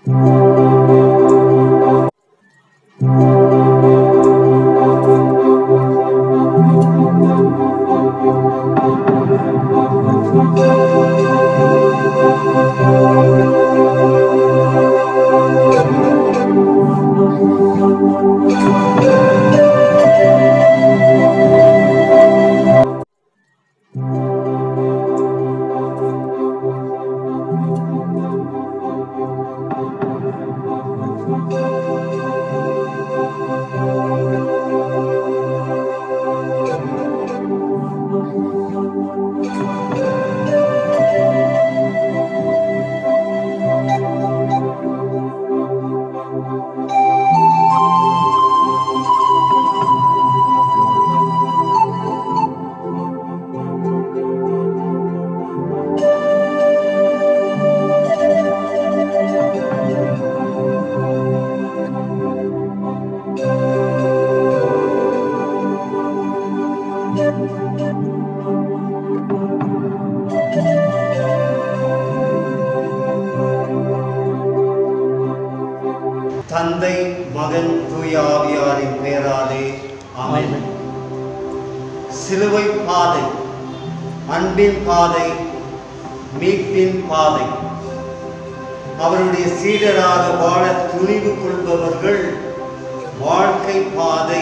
தந்தை மகன் தூய ஆவியாரின் பெயராலே ஆமென் சிலுவை பாதை அன்பின் பாதை மீட்பின் பாதை அவருடைய சீடராக வாழ துணிவு கொள்பவர்கள் வாழ்க்கை பாதை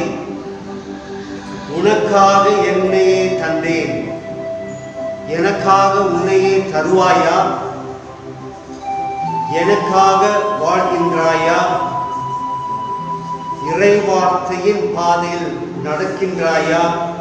உனக்காக என்னையே தந்தேன் எனக்காக உன்னையே தருவாயா எனக்காக வாழ்கின்றாயா இறை வார்த்தையின் பாதையில் நடக்கின்றாயா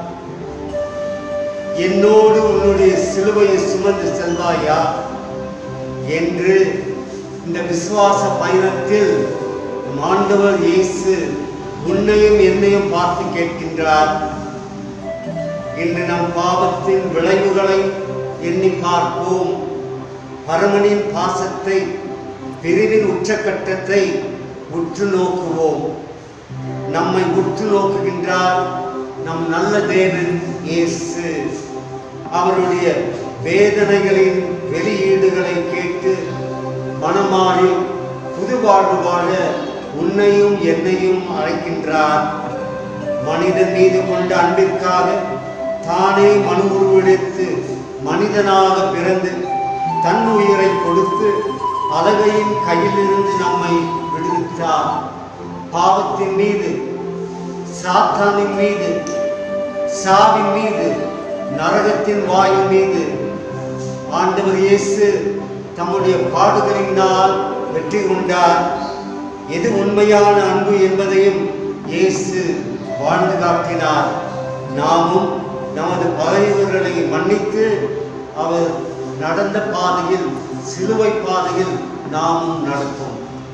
என்னோடு உன்னுடைய சிலுவையை சுமந்து செல்வாயா என்று இந்த விசுவாச பயணத்தில் நம் ஆண்டவர் இயேசு உன்னையும் என்னையும் பார்த்து கேட்கின்றார் இன்று நம் பாவத்தின் விளைவுகளை எண்ணி பார்ப்போம் பரமனின் பாசத்தை பிரிவின் உச்சக்கட்டத்தை உற்று நோக்குவோம் நம்மை உற்று நோக்குகின்றார் நம் நல்ல தேவன் இயேசு அவருடைய வேதனைகளின் வெளியீடுகளை கேட்டு மனமாறி புது வாழ்வு வாழ உன்னையும் என்னையும் அழைக்கின்றார் மனிதன் மீது கொண்ட அன்பிற்காக தானே மனு உருவெடுத்து மனிதனாக பிறந்து தன் உயிரை கொடுத்து அலகையின் கையிலிருந்து நம்மை விடுவித்தார் பாவத்தின் மீது சாத்தானின் மீது சாவின் மீது நரகத்தின் வாயின் மீது ஆண்டவர் இயேசு தம்முடைய பாடுகளினால் வெற்றி கொண்டார் எது உண்மையான அன்பு என்பதையும் இயேசு வாழ்ந்து காட்டினார் நாமும் நமது பகைவர்களை மன்னித்து அவர் நடந்த பாதையில் சிலுவை பாதையில் நாமும் நடப்போம்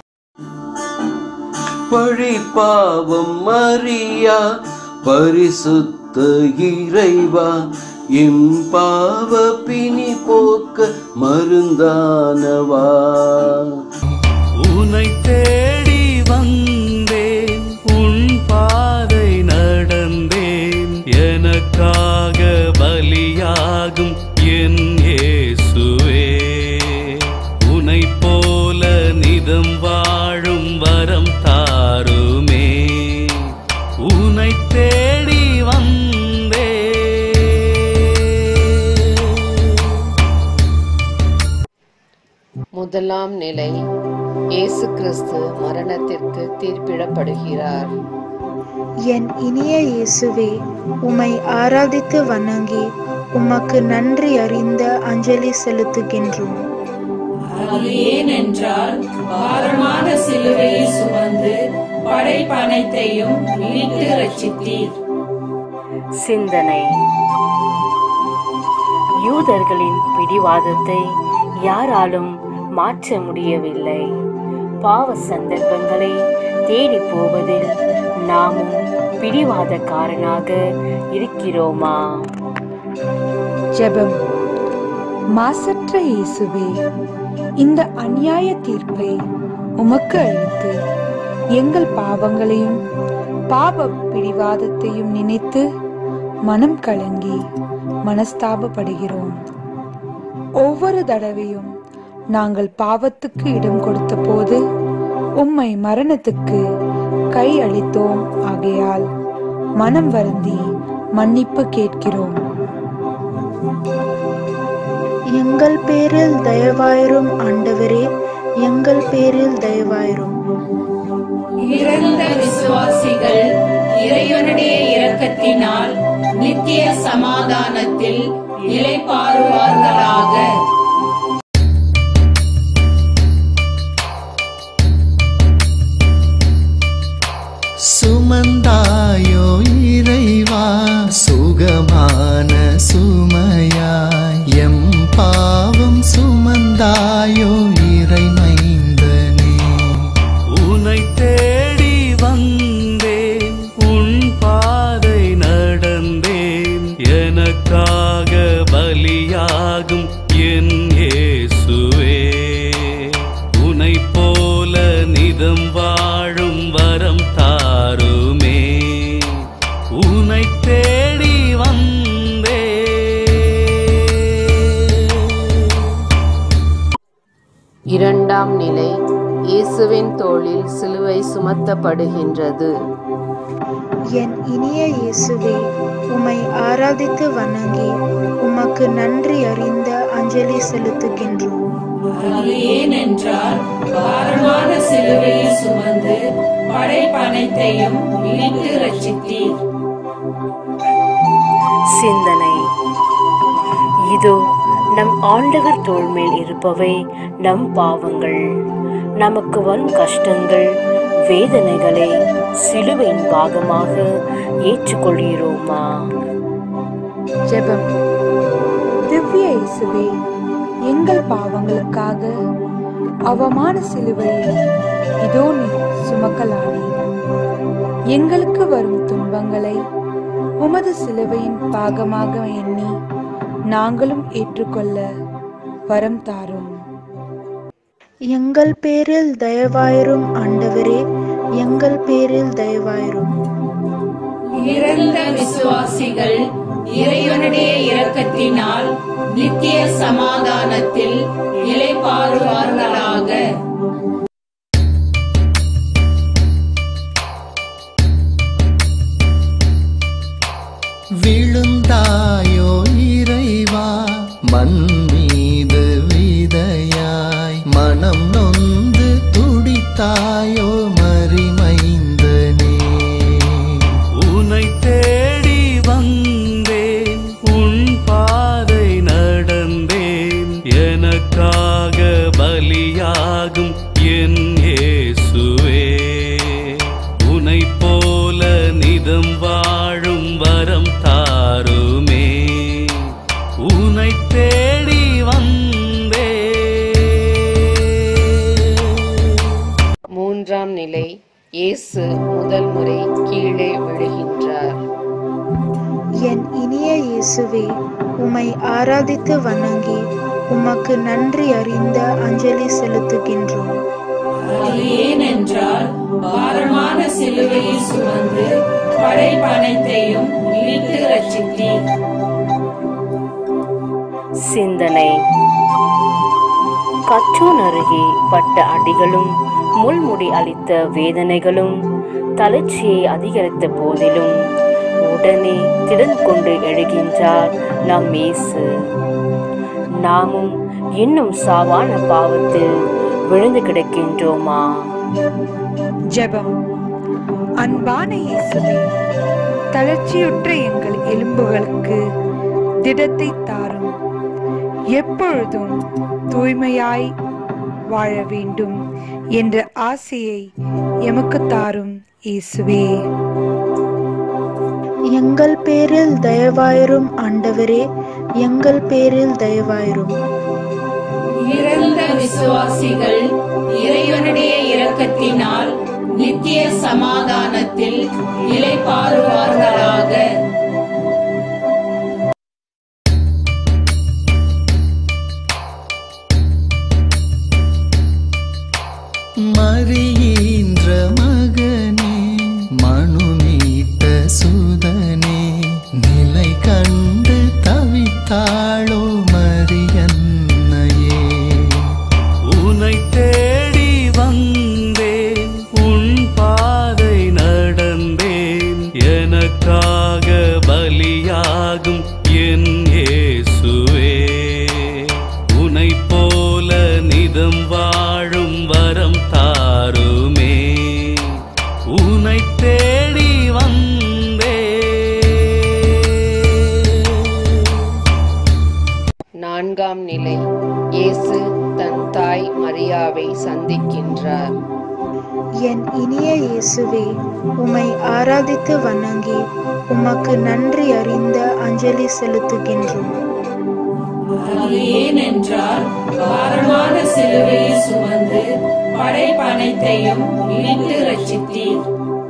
பழி பாவம் மரியா பரிசுத்த இறைவா எம் பாவ பிணி போக்க மருந்தானவா உனை தேடி வந்தேன் உன் பாதை நடந்தேன் எனக்காக பலியாகும் என் இயேசுவே உனை போல நிதம் வாழும் வரம் தாருமே உனை தேடி வந்தேன் முதலாம் நிலை இயேசு கிறிஸ்து மரணத்திற்கு தீர்ப்பிடப்படுகிறார் என் இனிய இயேசுவே உம்மை ஆராதித்து வணங்கி உமக்கு நன்றி அறிந்த அஞ்சலி செலுத்துகின்றோம் அது ஏனென்றால் பாரமான சிலுவையை சுமந்து படைப்பனைத்தையும் மீட்டு ரட்சித்தீர் சிந்தனை யூதர்களின் பிடிவாதத்தை யாராலும் மாற்ற முடியவில்லை பாவ சந்தர்ப்பங்களை தேடி போவதில் நாமும் பிடிவாதக்காரனாக இருக்கிறோமா ஜெபம் மாசற்ற இயேசுவே இந்த அநியாய தீர்ப்பை உமக்கு அளித்து எங்கள் பாவங்களையும் பாவ பிடிவாதத்தையும் நினைத்து மனம் கலங்கி மனஸ்தாபப்படுகிறோம் ஒவ்வொரு தடவையும் நாங்கள் பாவத்துக்கு இடம் கொடுத்த போது உம்மை மரணத்துக்கு கை அளித்தோம் ஆகையால் மனம் வருந்தி மன்னிப்பு கேட்கிறோம் எங்கள் பேரில் தயவாயிரும் ஆண்டவரே எங்கள் பேரில் தயவாயிரும் இறந்த விசுவாசிகள் இறைவனுடைய இரக்கத்தினால் நித்திய சமாதானத்தில் இளைப்பாறுவார்களாக சுமந்தாயோ இறைவா சுகமான சுமையாய் எம் பாவம் சுமந்தாயோ இறைமைந்தனே உனை தேடி வந்தேன் உன் பாதை நடந்தேன் எனக்காக பலியாகும் என் இயேசுவே உனை போல நிதம் வாழும் வரம் தாருமே உனை தேடி வந்தே இரண்டாம் நிலை இயேசுவின் தோளில் சிலுவை சுமத்தப்படுகின்றது என் இனிய இயேசுவே உம்மை ஆராதித்து வணங்கி உமக்கு நன்றி அறிந்த அஞ்சலி செலுத்துகின்றோம் அது ஏனென்றால் பாரமான சிலுவையை சுமந்து படைப்பனைத்தையும் மீட்டு ரட்சித்தீர் சிந்தனை இதோ நம் ஆண்டவர் தோள் மேல் இருப்பவை நம் பாவங்கள் நமக்கு வரும் கஷ்டங்கள் வேதனைகளை சிலுவையின் பாகமாக ஏற்றுக்கொள்கிறோமா ஜெபம் திவ்ய இயேசுவே எங்கள் பாவங்களுக்காக அவமான சிலுவையை இதோ நீர் சுமக்கலானீர் எங்களுக்கு வரும் துன்பங்களை உமது சிலுவையின் பாகமாக எண்ணி நாங்களும் ஏற்றுக்கொள்ள வரம் தாரும் எங்கள் பேரில் தயவாயிரும் ஆண்டவரே எங்கள் பேரில் தயவாயிரும் இறந்த விசுவாசிகள் இறைவனுடைய இரக்கத்தினால் நித்திய சமாதானத்தில் இளைப்பாறுவார்களாக விழுந்தாயோ இறைவா மண் மீது விதையாய் மனம் நொந்து துடித்தாயோ மறிமைந்தனே உனை தேடி வந்தேன் உன் பாதை நடந்தேன் எனக்காக பலியாகும் என் இயேசுவே உனை போல நிதம் வாழும் வரம் தாருமே உனை தேடி வந்தே மூன்றாம் நிலை இயேசு முதல் முறை கீழே விழுகின்றார் என் இனிய இயேசுவே உம்மை ஆராதித்து வணங்கி உமக்கு நன்றி அறிந்த அஞ்சலி செலுத்துகின்றோம் அது ஏனென்றால் பாரமான சிலுவையை சுமந்து படைப்பனைத்தையும் மீட்டு ரட்சித்தீர் சிந்தனை கற்றோன் அருகே பட்ட அடிகளும் முள்முடி அளித்த வேதனைகளும் தளர்ச்சியை அதிகரித்த போதிலும் உடனே திடன் கொண்டு எழுகின்றார் நம் இயேசு நாமும் இன்னும் சாவான பாவத்தில் விழுந்து கிடக்கின்றோமா ஜெபம் அன்பான இயேசுவே தளர்ச்சியுற்ற எங்கள் எலும்புகளுக்கு திடத்தை தாரும் எப்பொழுதும் தூய்மையாய் வாழ வேண்டும் என்ற ஆசையை எமக்கு தாரும் இயேசுவே எங்கள் பேரில் தயவாயிரும் ஆண்டவரே எங்கள் பேரில் தயவாயிரும் இறந்த விசுவாசிகள் இறைவனுடைய இரக்கத்தினால் நித்திய சமாதானத்தில் இளைப்பாறுவார்களாக மறியீன்ற மகனே மனு மீட்ட சுதனே நிலை கண்டு தவித்தாளோ மரியன்னையே சந்திக்கின்றார் என் இனிய இயேசுவே உம்மை ஆராதித்து வணங்கி உமக்கு நன்றி அறிந்த அஞ்சலி செலுத்துகின்றோம் அது ஏனென்றால் பாரமான சிலுவையை சுமந்து படைப்பனைத்தையும் மீட்டு ரட்சித்தீர்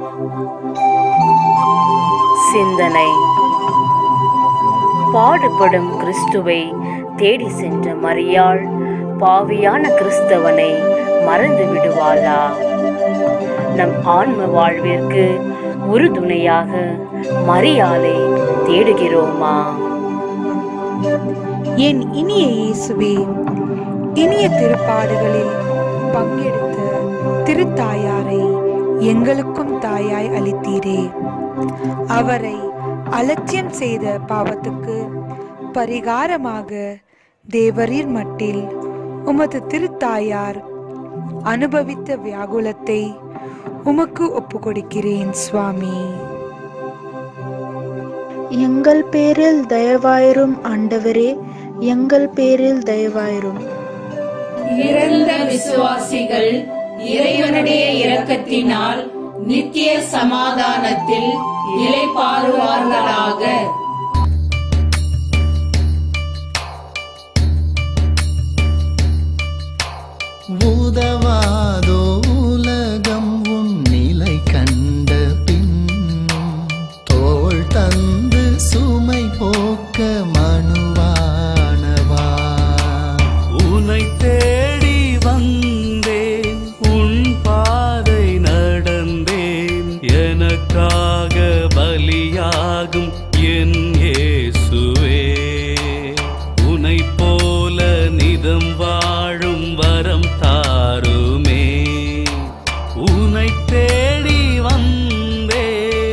சிந்தனை பாடுபடும் கிறிஸ்துவை தேடி சென்ற மரியாள் பாவியான கிறிஸ்தவனை மறந்து விடுவாளா நம் ஆன்ம வாழ்விற்கு உறுதுணையாக மரியாளை தேடுகிறோமா என் இனிய இயேசுவே இனிய திருப்பாடுகளில் பங்கெடுத்த திருத்தாயாரை எங்களுக்கும் தாயாய் அளித்தீரே அவரை அலட்சியம் செய்த பாவத்துக்கு பரிகாரமாக தேவரீர் மட்டில் உமது திருத்தாயார் அனுபவித்த வியாகுலத்தை உமக்கு ஒப்புக்கொடுக்கிறேன் சுவாமி எங்கள் பேரில் தயவாயிரும் ஆண்டவரே எங்கள் பேரில் தயவாயிரும் இறந்த விசுவாசிகள் இறைவனுடைய இரக்கத்தினால் நித்திய சமாதானத்தில் இளைப்பாறுவார்களாக உதவாதோ உலகம் உன் நிலை கண்ட பின்னும் தோள் தந்து சுமை போக்க மனுவானவா உனை தேடி வந்தேன் உன் பாதை நடந்தேன் எனக்காக பலியாகும் என் இயேசுவே உனை போல நிதம் வாழும் வரம் தாருமே உனை தேடி வந்தேன்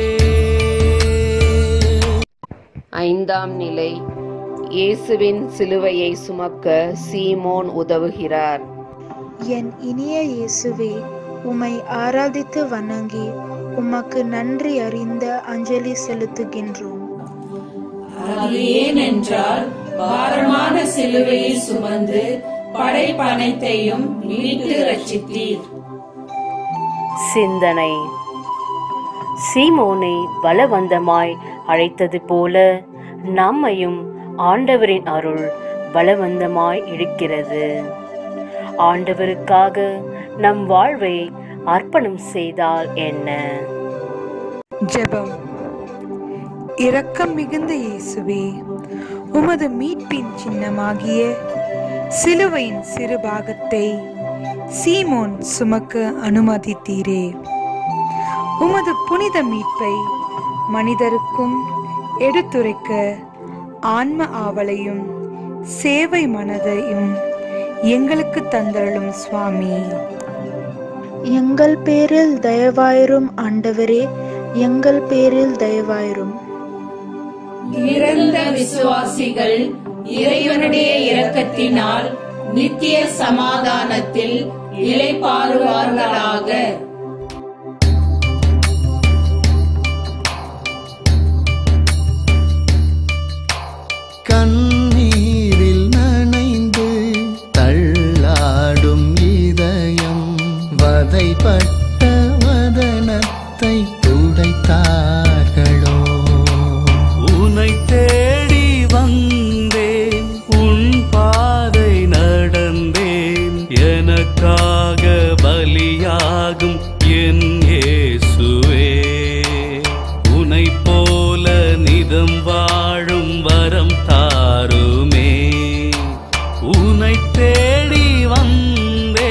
ஐந்தாம் நிலை இயேசுவின் சிலுவையை சுமக்க சீமோன் உதவுகிறார் என் இனிய இயேசுவே உம்மை ஆராதித்து வணங்கி உமக்கு நன்றி அறிந்த அஞ்சலி செலுத்துகின்றோம் அது ஏனென்றால் பாரமான சிலுவையை சுமந்து படைப்பனைத்தையும் மீட்டு ரட்சித்தீர் சிந்தனை சீமோனை பலவந்தமாய் அழைத்தது போல நம்மையும் ஆண்டவரின் அருள் பலவந்தமாய் இழுக்கிறது ஆண்டவருக்காக நம் வாழ்வை அர்ப்பணம் செய்தால் என்ன ஜெபம் இரக்கம் மிகுந்த இயேசுவே உமது மீட்பின் சின்னமாகிய சிலுவையின் சிறு பாகத்தை சீமோன் சுமக்க அனுமதித்தீரே உமது புனித மீட்பை மனிதருக்கும் எடுத்துரைக்க ஆன்ம ஆவலையும் சேவை மனதையும் எங்களுக்கு தந்தருளும் சுவாமி எங்கள் பேரில் தயவாயிரும் ஆண்டவரே எங்கள் பேரில் தயவாயிரும் இறந்த விசுவாசிகள் இறைவனுடைய இரக்கத்தினால் நித்திய சமாதானத்தில் இளைப்பாறுவார்களாக கண்ணீரில் நனைந்து தள்ளாடும் இதயம் வதைப்பட்ட வதனத்தை துடைத்தார்களோ உனை தேடி வந்தேன் உன் பாதை நடந்தேன் எனக்காக பலியாகும் என் இயேசுவே உனை போல நிதம் வாழும் வரம் தாருமே உனை தேடி வந்தேன்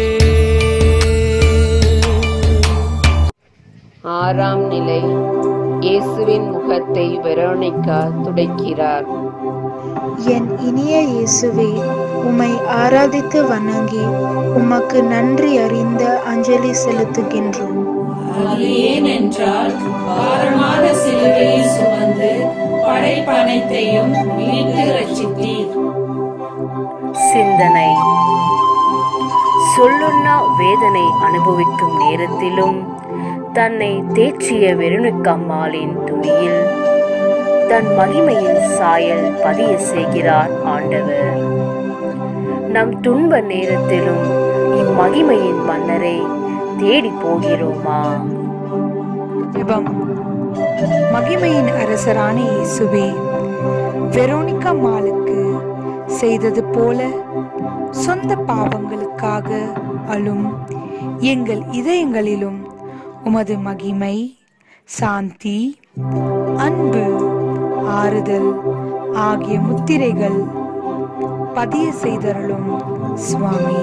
ஆறாம் நிலை இயேசுவின் முகத்தை வெரோனிகா துடைக்கிறார் என் இனிய இயேசுவே உம்மை ஆராதித்து வணங்கி உமக்கு நன்றி அறிந்த அஞ்சலி செலுத்துகின்றோம் அது ஏனென்றால் பாரமான சிலுவையை சுமந்து படைப்பனைத்தையும் மீட்டு ரட்சித்தீர் சிந்தனை சொல்லுண்ணா வேதனை அனுபவிக்கும் நேரத்திலும் தன்னை தேற்றிய வெறுணுக்கம்மாளின் துணியில் தன் மகிமையின் சாயல் பதிய செய்கிறார் ஆண்டவர் நம் துன்ப நேரத்திலும் மகிமையின் மன்னரை தேடி போகிறோமா ஜெபம் மகிமையின் அரசரான இயேசுவே வெரோனிகா மாலுக்கு செய்தது போல சொந்த பாவங்களுக்காக அழும் எங்கள் இதயங்களிலும் உமது மகிமை சாந்தி அன்பு ஆறுதல் ஆகிய முத்திரைகள் பதிய செய்தருளும் சுவாமி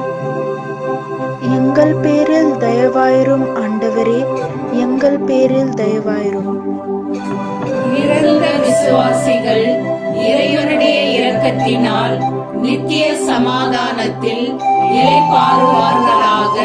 எங்கள் பேரில் தயவாயிரும் ஆண்டவரே எங்கள் பேரில் தயவாயிரும் இறந்த விசுவாசிகள் இறைவனுடைய இரக்கத்தினால் நித்திய சமாதானத்தில் இளைப்பாறுவார்களாக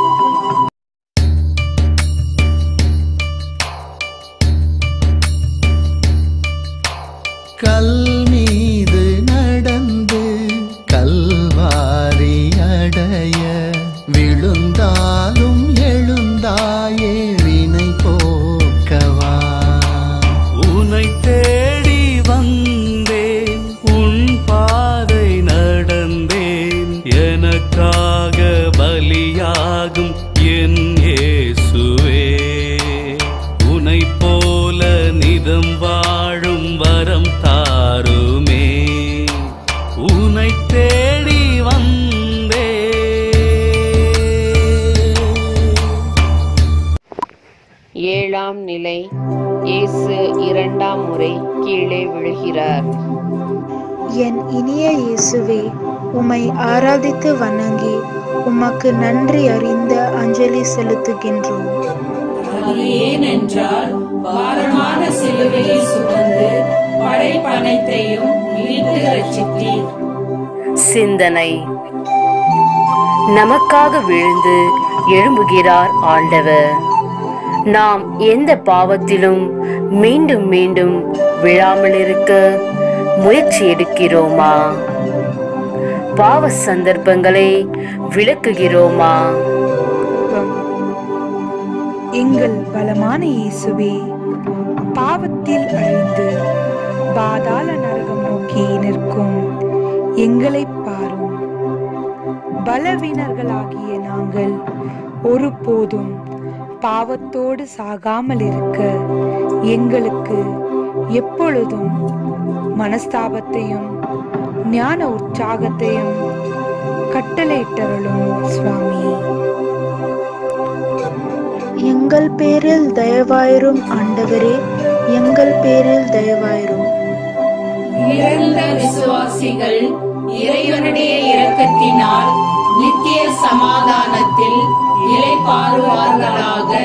கல் மீது நடந்து கல்வாரி அடைய விழுந்தாலும் எழுந்தாயே வினை போக்கவா உனை தேடி வந்தேன் உன் பாதை நடந்தேன் எனக்காக பலியாகும் என் இயேசுவே உனை போல நிதம் வாழும் வரம் தாருமே உனை தேடி வந்தேன் ஏழாம் நிலை இயேசு இரண்டாம் முறை கீழே விழுகிறார் என் இனிய இயேசுவே உம்மை ஆராதித்து வணங்கி உமக்கு நன்றி அறிந்த அஞ்சலி செலுத்துகின்றோம் அது ஏனென்றால் பாரமான சிலுவையை சுமந்து படைப்பனைத்தையும் மீட்டு ரட்சித்தீர் சிந்தனை நமக்காக விழுந்து எழும்புகிறார் ஆண்டவர் நாம் எந்த பாவத்திலும் மீண்டும் மீண்டும் விழாமல் இருக்க முயற்சி எடுக்கிறோமா பாவ சந்தர்ப்பங்களை விளக்குகிறோமா ஜெபம். எங்கள் பலமான இயேசுவே பாவத்தில் அழிந்து பாதாள நரகம் நோக்கி நிற்கும் எங்களை பாரும் பலவீனர்களாகிய நாங்கள் ஒருபோதும் பாவத்தோடு சாகாமல் இருக்க எங்களுக்கு எப்பொழுதும் மனஸ்தாபத்தையும் ஞான உற்சாகத்தையும் கட்டளையிட்டருளும் சுவாமி எங்கள் பேரில் தயவாயிரும் ஆண்டவரே எங்கள் பேரில் தயவாயிரும் இறந்த விசுவாசிகள் இறைவனுடைய இரக்கத்தினால் நித்திய சமாதானத்தில் இளைப்பாறுவார்களாக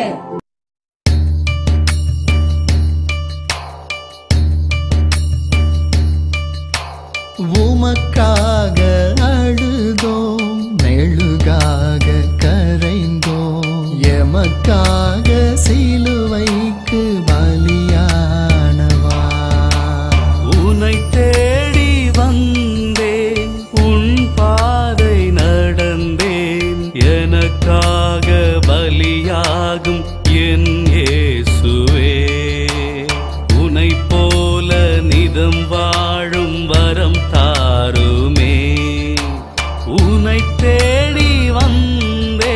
உமக்காக அழுதோம் மெழுகாக கரைந்தோம் எமக்காக சிலுவைக்கு பலியானவா உனை தேடி வந்தேன் உன் பாதை நடந்தேன் எனக்காக பலியாகும் என் இயேசுவே உனை போல நிதம் வாழும் வரம் தாருமே உனை தேடி வந்தே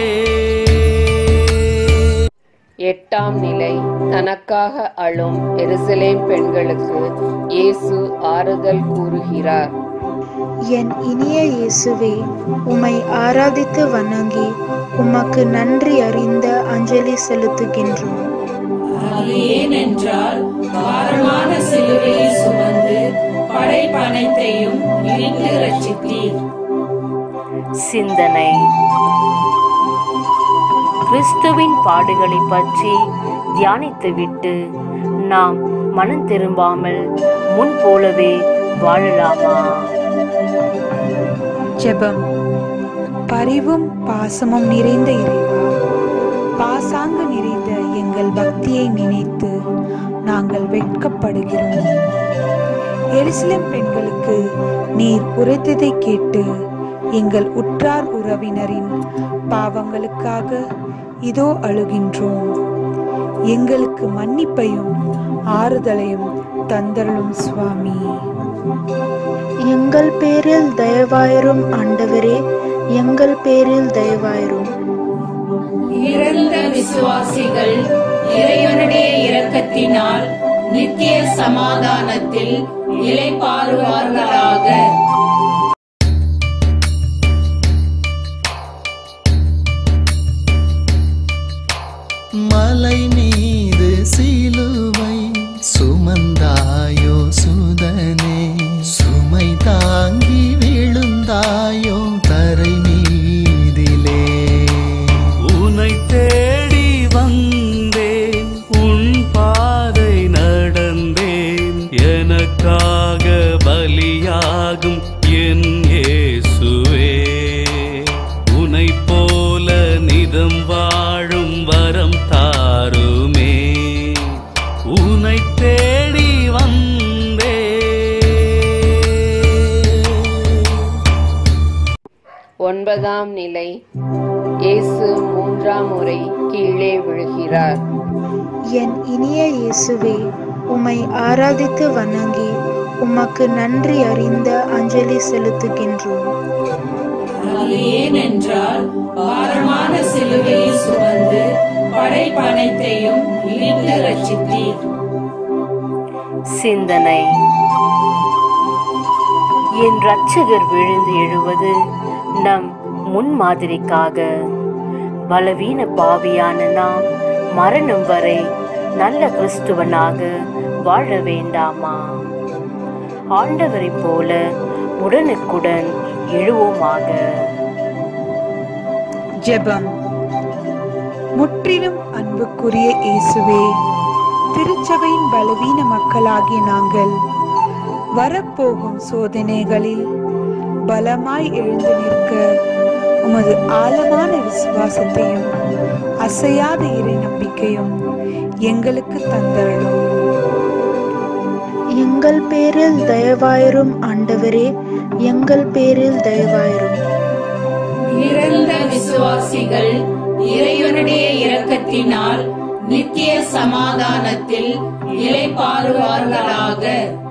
எட்டாம் நிலை தனக்காக அழும் எருசலேம் பெண்களுக்கு இயேசு ஆறுதல் கூறுகிறார் என் இனிய இயேசுவே உம்மை ஆராதித்து வணங்கி உமக்கு நன்றி அறிந்த அஞ்சலி செலுத்துகின்றோம் அது ஏனென்றால் பாரமான சிலுவையை சுமந்து படைப்பனைத்தையும் மீட்டு ரட்சித்தீர் சிந்தனை கிறிஸ்துவின் பாடுகளை பற்றி தியானித்துவிட்டு நாம் மனம் திரும்பாமல் முன் போலவே வாழலாமா ஜெபம் பரிவும் பாசமும் நிறைந்த இறைவா பாசாங்கு நிறைந்த எங்கள் பக்தியை நினைத்து நாங்கள் வெட்கப்படுகிறோம் எருசலேம் பெண்களுக்கு நீர் உரைத்ததை கேட்டு எங்கள் உற்றார் உறவினரின் பாவங்களுக்காக இதோ அழுகின்றோம் எங்களுக்கு மன்னிப்பையும் ஆறுதலையும் தந்தருளும் சுவாமி எங்கள் பேரில் தயவாயிரும் ஆண்டவரே எங்கள் பேரில் தயவாயிரும் இறந்த விசுவாசிகள் இறைவனுடைய இரக்கத்தினால் நித்திய சமாதானத்தில் இலைப்பாறுவார்களாக மலை மீது சிலுவை சுமந்தாயோ சுதனே சுமை தாங்கி விழுந்தாயோ தரை மீதிலே உனை தேடி வந்தேன் உன் பாதை நடந்தேன் எனக்காக பலியாகும் என் இயேசுவே உனை போல நிதம் வாழும் வரம் தாருமே உனை தேடி வந்தே ஒன்பதாம் நிலை இயேசு மூன்றாம் முறை கீழே விழுகிறார் என் இனிய இயேசுவே உம்மை ஆராதித்து வணங்கி உமக்கு நன்றி அறிந்த அஞ்சலி செலுத்துகின்றோம் அது ஏனென்றால் பாரமான சிலுவையை சுமந்து படைப்பனைத்தையும் இணைந்து ரட்சித்தீர் சிந்தனை என் ரட்சகர் விழுந்து எழுவது நம் முன்மாதிரிக்காக பலவீன பாவியான நாம் மரணம் வரை நல்ல கிறிஸ்துவனாக வாழ வேண்டாமா ஆண்டவரைப் போல உடனுக்குடன் எழுவோமாக ஜெபம் முற்றிலும் அன்புக்குரிய இயேசுவே திருச்சபையின் பலவீன மக்களாகிய நாங்கள் வரப்போகும் சோதனைகளில் பலமாய் எழுந்து நிற்க உமது ஆழமான விசுவாசத்தையும் அசையாத இறை நம்பிக்கையும் எங்களுக்கு தந்தரலும் எங்கள் பேரில் தயவாயிரும் ஆண்டவரே எங்கள் பேரில் தயவாயிரும் இறந்த விசுவாசிகள் இறைவனுடைய இரக்கத்தினால் நித்திய சமாதானத்தில் இலைப்பாறுவார்களாக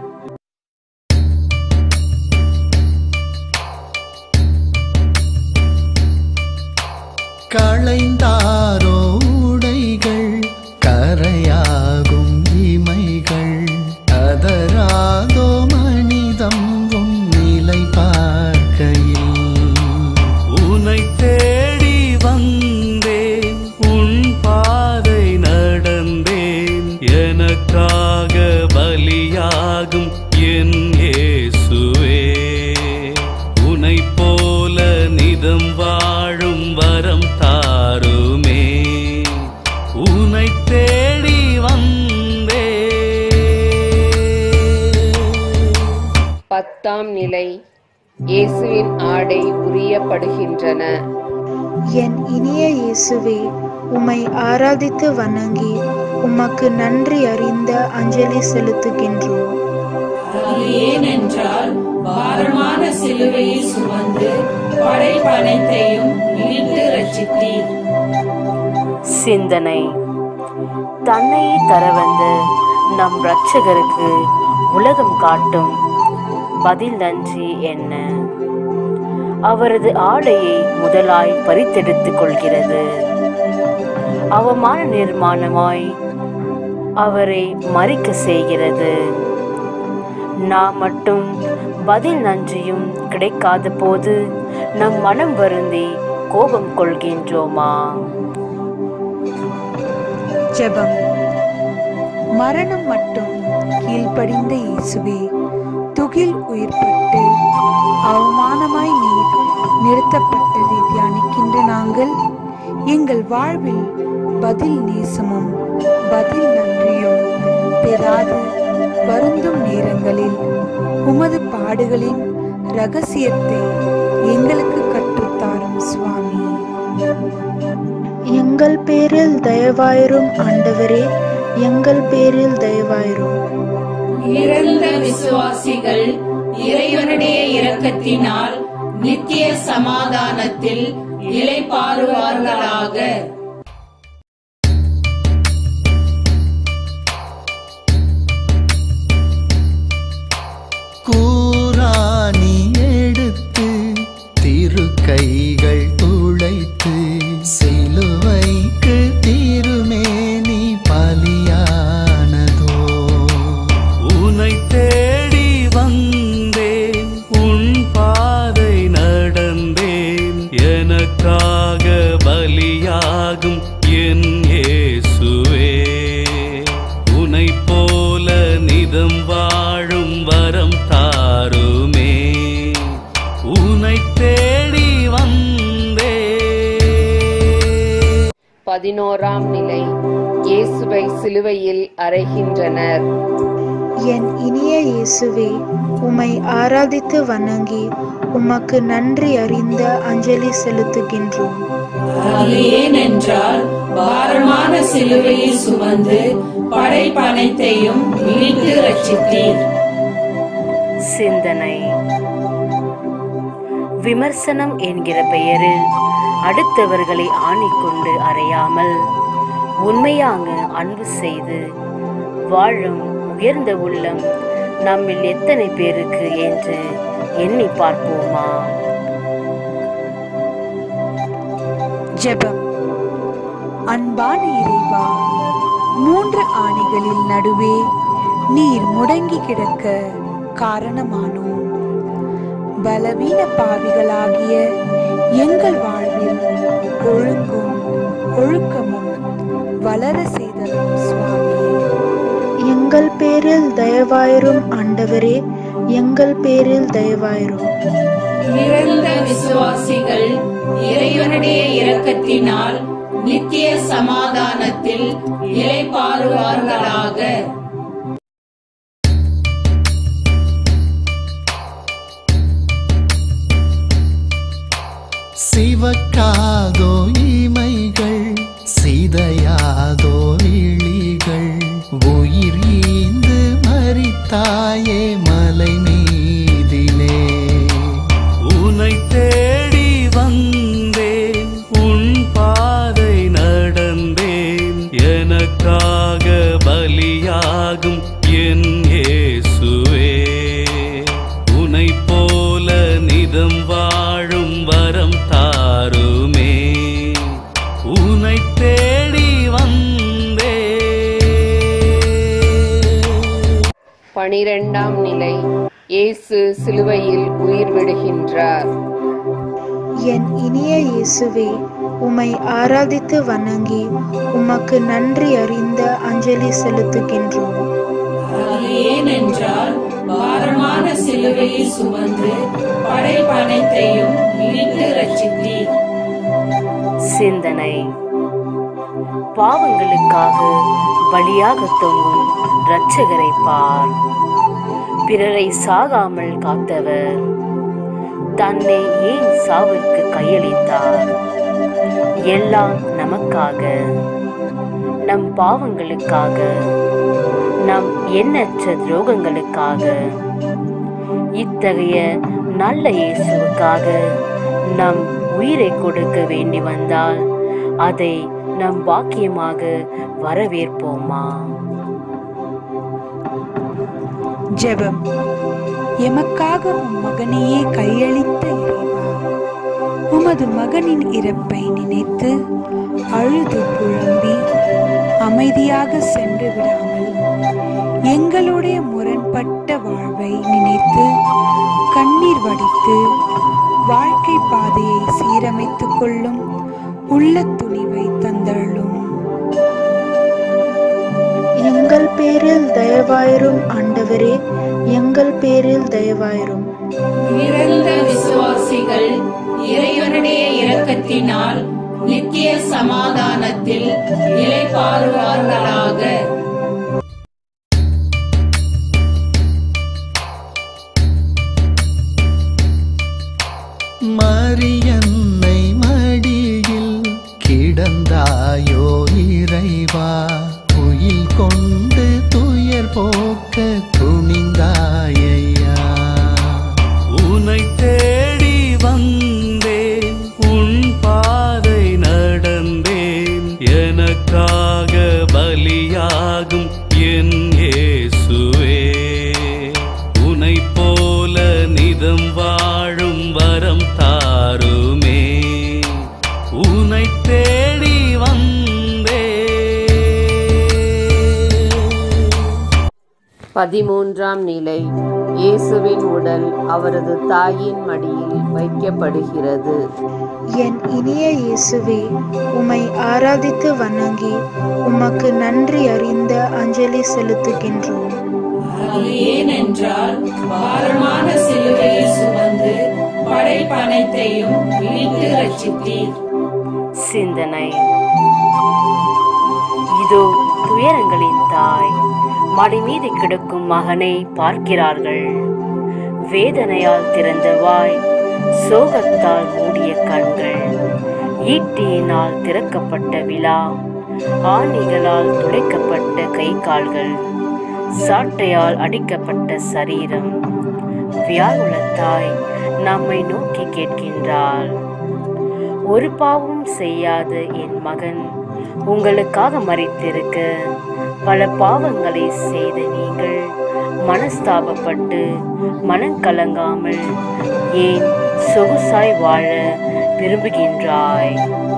களைந்தாரோ உடைகள் கரையாகும் இமைகள் கதராதோ மனிதம் உன் நிலை பார்க்கையில் உனை தேடி வந்தேன் உன் பாதை நடந்தேன் எனக்காக பலியாகும் என் இயேசுவே உனை போல நிதம் வாழும் வரம் தாருமே உனை தேடி வந்தே பத்தாம் நிலை இயேசுவின் ஆடை உரியப்படுகின்றன என் இனிய இயேசுவே உம்மை ஆராதித்து வணங்கி உமக்கு நன்றி அறிந்த அஞ்சலி செலுத்துகின்றோம் அது ஏனென்றால் பாரமான சிலுவையை சுமந்து படைப்பனைத்தையும் இணைந்து ரட்சித்தீர் சிந்தனை தன்னையே தர வந்த நம் இரட்சகருக்கு உலகம் காட்டும் பதில் நன்றி என்ன அவரது ஆடையை முதலாய் பறித்தெடுத்துக் கொள்கிறது அவமான நிர்மாணமாய் அவரை மறிக்க செய்கிறது நாம் மட்டும் பதில் நன்றியும் கிடைக்காத போது நம் மனம் வருந்தி கோபம் கொள்கின்றோமா ஜெபம் மரணம் மட்டும் கீழ்ப்படிந்த இயேசுவே துகில் உயிர்ப்பட்டு அவமானமாய் நீர் நிறுத்தப்பட்டதை தியானிக்கின்ற நாங்கள் எங்கள் வாழ்வில் பதில் நேசமும் பதில் நன்றியும் பெறாது வருந்தும் நேரங்களில் உமது பாடுகளின் ரகசியத்தை எங்களுக்கு கற்றுத்தாரும் சுவாமி எங்கள் பேரில் தயவாயிரும் ஆண்டவரே எங்கள் பேரில் தயவாயிரும் இறந்த விசுவாசிகள் இறைவனுடைய இரக்கத்தினால் நித்திய சமாதானத்தில் இலைப்பாறுவார்களாக கூராணி எடுத்து திருக்கை பலியாகும் என் இயேசுவே உனை போல நிதம் வாழும் வரம் தாருமே உனை தேடி வந்தே பதினோராம் நிலை இயேசுவை சிலுவையில் அறைகின்றனர் என் இனிய இயேசுவே உம்மை ஆராதித்து வணங்கி உமக்கு நன்றி அறிந்த அஞ்சலி செலுத்துகின்றோம் அது ஏனென்றால் பாரமான சிலுவையை சுமந்து படைப்பனைத்தையும் மீட்டு ரட்சித்தீர் சிந்தனை விமர்சனம் என்கிற பெயரில் அடுத்தவர்களை ஆணிக்கொண்டு அறையாமல் உண்மையாக அன்பு செய்து வாழும் உயர்ந்த உள்ளம் நம்மில் எத்தனை பேருக்கு என்று எண்ணி பார்ப்போமா ஜெபம் அன்பான இறைவா மூன்று ஆணிகளில் நடுவே நீர் முடங்கி கிடக்க காரணமானோம் பலவீன பாவிகளாகிய எங்கள் வாழ்வில் ஒழுங்கும் ஒழுக்கமும் வளர செய்தலும் சுவாமி எங்கள் பேரில் தயவாயிரும் ஆண்டவரே எங்கள் பேரில் தயவாயிரும் இறந்த விசுவாசிகள் இறைவனுடைய இரக்கத்தினால் நித்திய சமாதானத்தில் இளைப்பாறுவார்களாக சிவக்காதோ இமைகள் சிதையாதோ விழிகள் உயிர் ஈந்து மறித்தாயே மலை மீதிலே உனை தேடி வந்தேன் உன் பாதை நடந்தேன் எனக்காக பலியாகும் என் இயேசுவே உனை போல நிதம் வாழும் வரம் தாருமே உனை தேடி வந்தே பனிரெண்டாம் நிலை இயேசு சிலுவையில் உயிர் விடுகின்றார் என் இனிய இயேசுவே உம்மை ஆராதித்து வணங்கி உமக்கு நன்றி அறிந்த அஞ்சலி செலுத்துகின்றோம் அது ஏனென்றால் பாரமான சிலுவையை சுமந்து படைப்பனைத்தையும் மீட்டு ரட்சித்தீர் சிந்தனை பாவங்களுக்காக பலியாக தொங்கும் இரட்சகரை பார் பிறரை சாகாமல் காத்தவர் தன்னை ஏன் சாவிற்கு கையளித்தார் எல்லாம் நமக்காக நம் பாவங்களுக்காக நம் எண்ணற்ற துரோகங்களுக்காக இத்தகைய நல்ல இயேசுவுக்காக நம் உயிரை கொடுக்க வேண்டி வந்தால் அதை நம் பாக்கியமாக வரவேற்போமா ஜெபம் எமக்காக உம் மகனையே கையளித்த இறைவா உமது மகனின் இறப்பை நினைத்து அழுது புலம்பி அமைதியாக சென்று விடாமல் எங்களுடைய முரண்பட்ட வாழ்வை நினைத்து கண்ணீர் வடித்து வாழ்க்கை பாதையை சீரமைத்துக் கொள்ளும் உள்ள துணிவை தந்தள்ளும் எங்கள் பேரில் தயவாயிரும் ஆண்டவரே எங்கள் பேரில் தயவாயிரும் இறந்த விசுவாசிகள் இறைவனுடைய இரக்கத்தினால் நித்திய சமாதானத்தில் இளைப்பாறுவார்களாக மரியன்னை மடியில் கிடந்தாயோ இறைவா உயில் கொண்டு துயர் போக்க துணிந்தாயையா உனை தேடி வந்தேன் உன் பாதை நடந்தேன் எனக்காக பலியாகும் என் இயேசுவே உனை போல நிதம் வாழும் வரம் தாருமே உனை தேடி வந்தே பதிமூன்றாம் நிலை இயேசுவின் உடல் அவரது தாயின் மடியில் வைக்கப்படுகிறது என் இனிய இயேசுவே உம்மை ஆராதித்து வணங்கி உமக்கு நன்றி அறிந்த அஞ்சலி செலுத்துகின்றோம் அது ஏனென்றால் பாரமான சிலுவையை சுமந்து படைப்பனைத்தையும் மீட்டு ரட்சித்தீர் சிந்தனை இதோ துயரங்களின் தாய் மடி மீது கிடக்கும் மகனை பார்க்கிறார்கள் வேதனையால் திறந்த வாய் சோகத்தால் மூடிய கண்கள் ஈட்டியினால் திறக்கப்பட்ட விழா ஆணிகளால் துடைக்கப்பட்ட கை கால்கள் சாட்டையால் அடிக்கப்பட்ட சரீரம் வியாகுல தாய் நம்மை நோக்கி கேட்கின்றாள் ஒரு பாவமும் செய்யாத என் மகன் உங்களுக்காக மறித்திருக்க பல பாவங்களை செய்த நீங்கள் மனஸ்தாபப்பட்டு மனம் கலங்காமல் ஏன் சொகுசாய் வாழ விரும்புகின்றாய்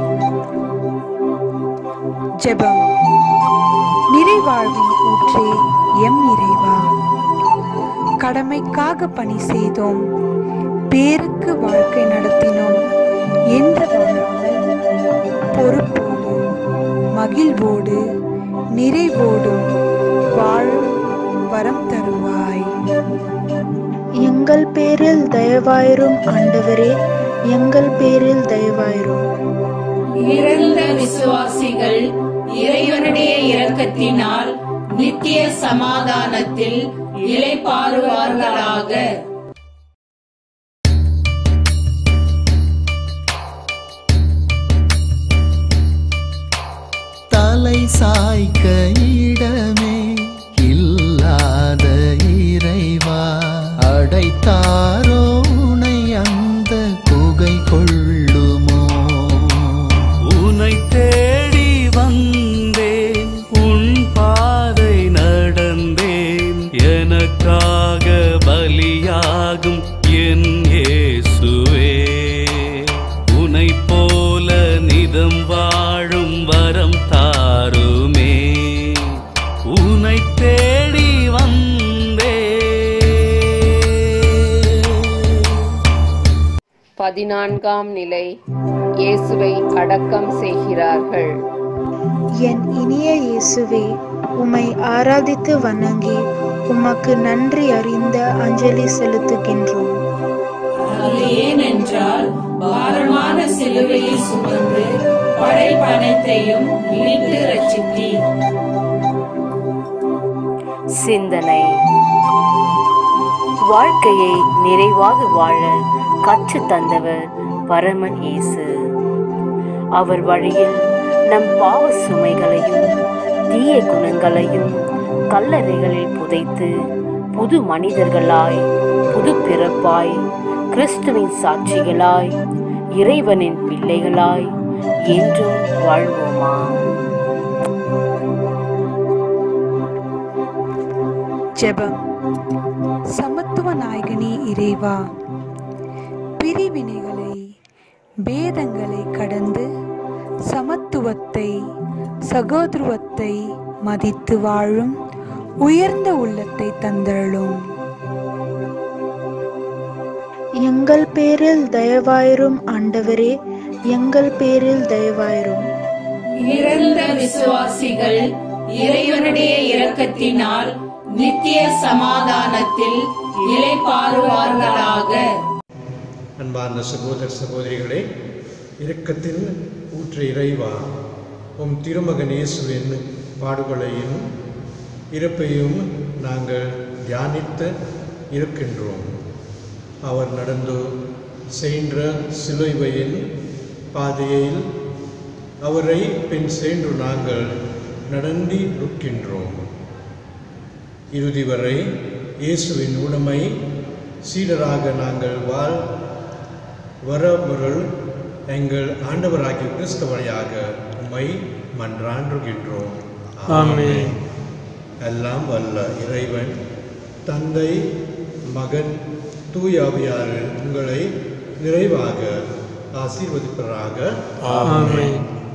ஜெபம் நிறைவாழ்வின் ஊற்றே எம் இறைவா கடமைக்காக பணி செய்தோம் பேருக்கு வாழ்க்கை நடத்தினோம் என்று வாழாமல் பொறுப்போடு மகிழ்வோடு நிறைவோடும் வாழும் வரம் தருவாய் எங்கள் பேரில் தயவாயிரும் ஆண்டவரே எங்கள் பேரில் தயவாயிரும் இறந்த விசுவாசிகள் இறைவனுடைய இரக்கத்தினால் நித்திய சமாதானத்தில் இளைப்பாறுவார்களாக தலை சாய்க்க இடமே இல்லாத இறைவா அடைத்தாரோ உனை அந்த குகை கொள்ளுமோ உனை தேடி வந்தேன் உன் பாதை நடந்தேன் எனக்காக பலியாகும் என் இயேசுவே உனை போல நிதம் வாழும் வரம் தாருமே உனை தேடி வந்தேன் பதினான்காம் நிலை இயேசுவை அடக்கம் செய்கிறார்கள் என் இனிய இயேசுவே உம்மை ஆராதித்து வணங்கி உமக்கு நன்றி அறிந்த அஞ்சலி செலுத்துகின்றோம் அது ஏனென்றால் பாரமான சிலுவையை சுமந்து படைப்பனைத்தையும் மீட்டு ரட்சித்தீர் சிந்தனை வாழ்க்கையை நிறைவாக வாழ கற்றுத் தந்தவர் பரமன் இயேசு அவர் வழியில் நம் பாவ சுமைகளையும் தீய குணங்களையும் கல்லறைகளில் புதைத்து புது மனிதர்களாய் புது பிறப்பாய் கிறிஸ்துவின் சாட்சிகளாய் இறைவனின் பிள்ளைகளாய் என்றும் வாழ்வோமா ஜெபம் சமத்துவ நாயகனே இறைவா பிரிவினைகளை பேதங்களை கடந்து சமத்துவத்தை சகோதரத்துவத்தை மதித்து வாழும் உயர்ந்த உள்ளத்தை தந்தருளும் எங்கள் பேரில் தயவாயிரும் ஆண்டவரே எங்கள் பேரில் தயவாயிரும் இறந்த விசுவாசிகள் இறைவனுடைய இரக்கத்தினால் நித்திய சமாதானத்தில் இளைப்பாறுவார்களாக அன்பார்ந்த சகோதர சகோதரிகளே இரக்கத்தின் ஊற்று இறைவா உம் திருமகன் இயேசுவின் பாடுகளையும் இறப்பையும் நாங்கள் தியானித்து இருக்கின்றோம் அவர் நடந்து சென்ற சிலுவையின் பாதையில் அவரை பின் சென்று நாங்கள் நடந்து இருக்கின்றோம் இறுதி வரை இயேசுவின் உடமை சீடராக நாங்கள் வாழ் வரமுருள் எங்கள் ஆண்டவராகிய கிறிஸ்து வழியாக உம்மை மன்றாண்டுகின்றோம் ஆமென். எல்லாம் வல்ல இறைவன் தந்தை மகன் தூயாவியாறு உங்களை நிறைவாக ஆசீர்வதிப்பதாக ஆமென்.